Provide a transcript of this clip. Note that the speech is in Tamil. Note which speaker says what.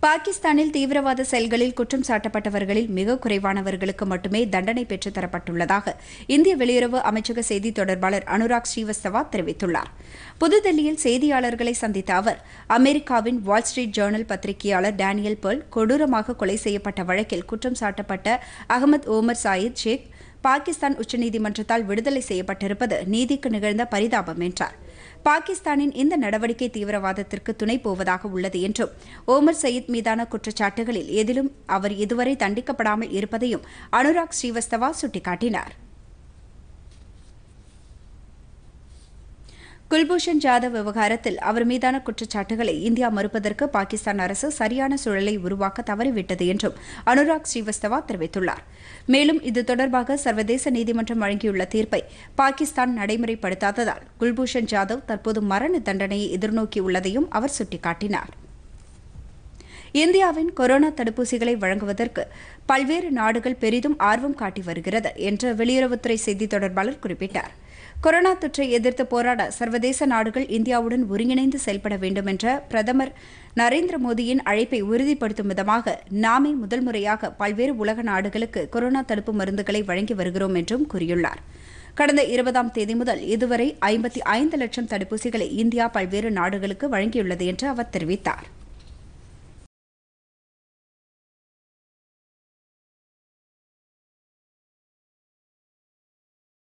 Speaker 1: பாகிஸ்தானில் தீவிரவாத செயல்களில் குற்றம் சாட்டப்பட்டவர்களில் மிக குறைவானவர்களுக்கு மட்டுமே தண்டனை பெற்றுத் தரப்பட்டுள்ளதாக இந்திய வெளியுறவு அமைச்சக செய்தி தொடர்பாளர் அனுராக் ஸ்ரீவஸ்தவா தெரிவித்துள்ளார் புதுதில்லியில் செய்தியாளர்களை சந்தித்த அவர் அமெரிக்காவின் வால் ஸ்ட்ரீட் ஜேர்னல் பத்திரிகையாளர் டேனியல் பெர்ல் கொடூரமாக கொலை செய்யப்பட்ட வழக்கில் குற்றம் சாட்டப்பட்ட அகமது ஓமர் சாயித் ஷேக் பாகிஸ்தான் உச்சநீதிமன்றத்தால் விடுதலை செய்யப்பட்டிருப்பது நீதிக்கு நிகழ்ந்த பரிதாபம் என்றார் பாகிஸ்தானின் இந்த நடவடிக்கை தீவிரவாதத்திற்கு துணை போவதாக உள்ளது என்றும் ஓமர் சயீத் மீதான குற்றச்சாட்டுகளில் எதிலும் அவர் இதுவரை தண்டிக்கப்படாமல் இருப்பதையும் அனுராக் ஸ்ரீவஸ்தவா சுட்டிக்காட்டினார் குல்பூஷன் ஜாதவ் விவகாரத்தில் அவர் மீதான குற்றச்சாட்டுகளை இந்தியா மறுப்பதற்கு பாகிஸ்தான் அரசு சரியான சூழலை உருவாக்க தவறிவிட்டது என்றும் அனுராக் ஸ்ரீவஸ்தவா தெரிவித்துள்ளார் மேலும் இது தொடர்பாக சர்வதேச நீதிமன்றம் வழங்கியுள்ள தீர்ப்பை பாகிஸ்தான் நடைமுறைப்படுத்தாததால் குல்பூஷன் ஜாதவ் தற்போது மரண தண்டனையை எதிர்நோக்கியுள்ளதையும் அவர் சுட்டிக்காட்டினார் இந்தியாவின் கொரோனா தடுப்பூசிகளை வழங்குவதற்கு பல்வேறு நாடுகள் பெரிதும் ஆர்வம் காட்டி வருகிறது என்று வெளியுறவுத்துறை செய்தித் தொடர்பாளர் குறிப்பிட்டார் கொரோனா தொற்றை எதிர்த்து போராட சர்வதேச நாடுகள் இந்தியாவுடன் ஒருங்கிணைந்து செயல்பட வேண்டும் என்ற பிரதமர் நரேந்திர மோடியின் அழைப்பை உறுதிப்படுத்தும் விதமாக நாமே முதல் முறையாக பல்வேறு உலக நாடுகளுக்கு கொரோனா தடுப்பு மருந்துகளை வழங்கி வருகிறோம் என்றும் கூறியுள்ளார் கடந்த இருபதாம் தேதி முதல் இதுவரை ஐம்பத்தி ஐந்து லட்சம் தடுப்பூசிகளை இந்தியா பல்வேறு நாடுகளுக்கு வழங்கியுள்ளது என்று அவர் தெரிவித்தார்